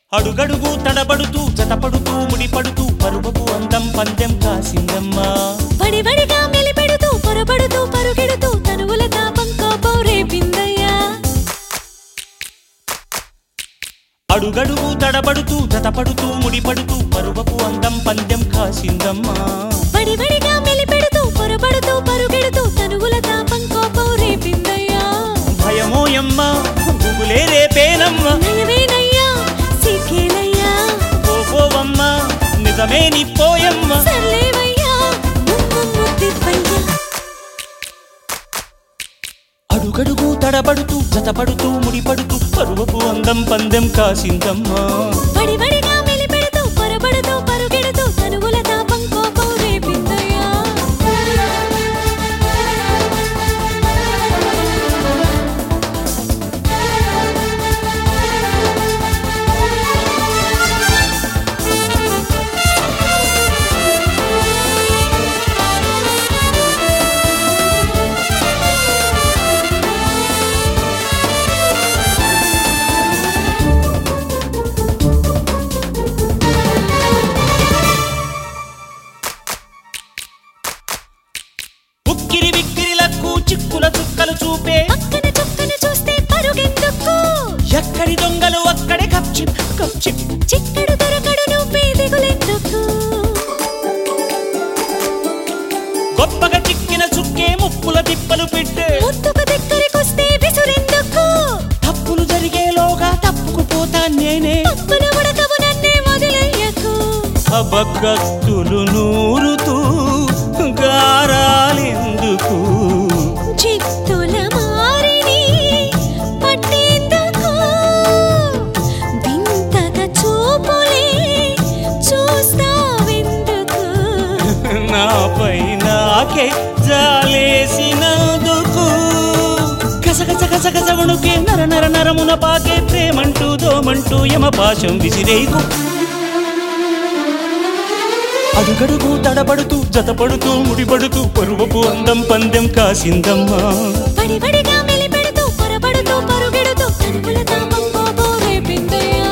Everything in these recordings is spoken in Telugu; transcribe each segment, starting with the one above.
అడుగడుగు తడబడుతూ జతపడుతూ ముడిపడుతూ పరువపు అందం పందెం కాసిందమ్మా వడివడిగా మెలిపెడుతూ పొరబడుతూ పరుగెడుతూ తనువుల తాపం కోపం రేపిందయ్యా అడుగడుగు తడబడుతూ జతపడుతూ ముడిపడుతూ పరువపు అందం పందెం కాసిందమ్మా వడివడిగా మెలిపెడుతూ పొరబడుతూ పరుగెడుతూ తనువుల తాపం కోపం రేపిందయ్యా భయమోయమ్మ గుబులే రేపేనమ్మ నయమేనయ్యా సిగ్గేనయ్యా పోవమ్మ నిజమే నీ పోయమ్మ సర్లేవయ్యా ముమ్ము ముద్దిప్పయ్యా అడుగడుగు తడబడుతూ జతపడుతూ ముడిపడుతూ పరువపు అందం పందెం కాసిందమ్మా వడివడిగా మెలిపెడుతూ పొరబడుతూ పరుగెడుతూ తనువుల తాపం కోపం రేపిందయ్యా ఉక్కిరి విక్కిరిలకు చిక్కుల చుక్కలు చూపే పక్కన చుక్కను చూస్తే పరుగెందుకు ఎక్కడి దొంగలు అక్కడే కప్చిప్ కప్చిప్ చిక్కడు దొరకడు నువ్వే దిగులెందుకు గొప్పగా చిక్కిన చుక్కే ముప్పుల తిప్పలు పెట్టే ముద్దుకు దగ్గరికొస్తే విసురెందుకు తప్పులు జరిగేలోగా తప్పుకుపోతా నేనే తప్పున ఉడకవు నన్నే మొదలయ్యకు అబకత్తులు నూరుతూ గారాలెందుకు చిత్తుల మారిని పట్టేందుకు వింతగా చూపులే చూస్తావెందుకు నాపై నాకే జాలేసినందుకు గసగస గసగస వణుకే నర నర నరమున పాకే ప్రేమంటూ దోమంటూ యమపాశం విసిరేకు అడుగడుగు తడబడుతూ జతపడుతూ ముడిపడుతూ పరువపు అందం పందెం కాసిందమ్మా వడివడిగా మెలిపెడుతూ పొరబడుతూ పరుగెడుతూ తనువుల తాపం కోపం రేపిందయ్యా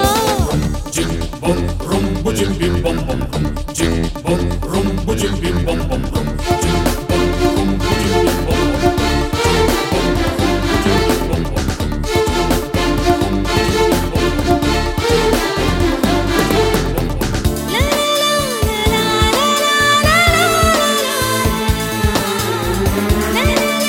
లా లా లా లా లా లా లా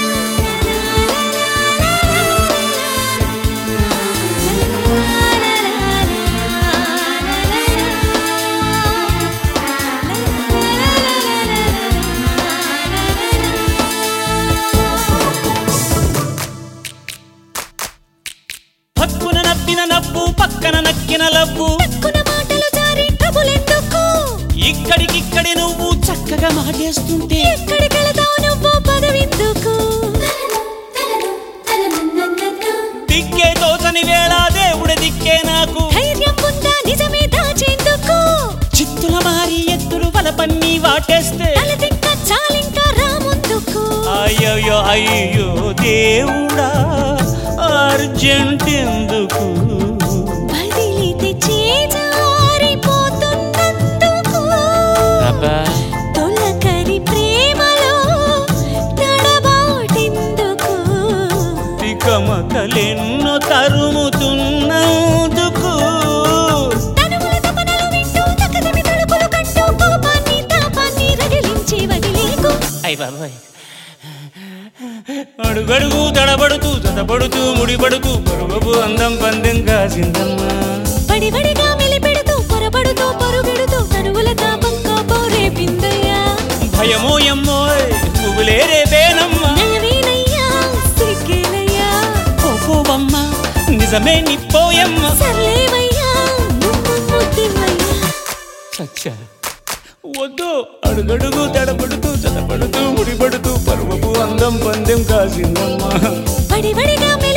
హక్కున నవ్విన నవ్వు పక్కన నక్కిన లవ్వు తక్కున మాటలు జారి ట్రబులెందుకు ఇక్కడికిక్కడి నువ్వు చక్కగా మాటేస్తుంటే ఎక్కడికెళతావు నువ్వు పదవిందుకు దిక్కే తోచని వేళ దేవుడి దిక్కే నాకు ధైర్యం ఉందా నిజమే దాచేందుకు చిత్తుల మారి ఎత్తులు వలపన్ని వాటేస్తే తల తిక్క చాలింకా రాముందుకు అయ్యో అయ్యో దేవుడా అర్జెంట్ ఎందుకు వదిలితే చేజారిపోతున్నందుకు తొలకరి ప్రేమలో తడబాటెందుకు తికమకలెన్నో తరుముతున్నందుకు తనువుల తపనలు వింటూ తకదిమి తడుపులు కట్టు కోపాన్ని తాపాన్ని రగిలించి వదిలేకు అయ్య బాబాయ్ అడుగడుగు తడబడుతూ తడబడుతూ ముడిపడుతూ పరువపు అందం పందెం కాసిందమ్మా వడివడిగా మెలిపెడుతూ పొరబడుతూ పరుగెడుతూ తనువుల తాపం కోపం రేపిందయ్యా భయమో ఎమ్మో పువ్వులే రేపేనమ్మా నయమేనయ్యా సిగ్గేనయ్యా పోవమ్మ నిజమే నిప్పోయమ్మ సర్లేవయ్యా ముమ్ము ముద్దివయ్యా సచ్చా వద్దు అడుగడుగు తడబడుతూ తడబడుతూ ముడిపడుతూ పరువపు అందం పందెం కాసిందమ్మా వడివడిగా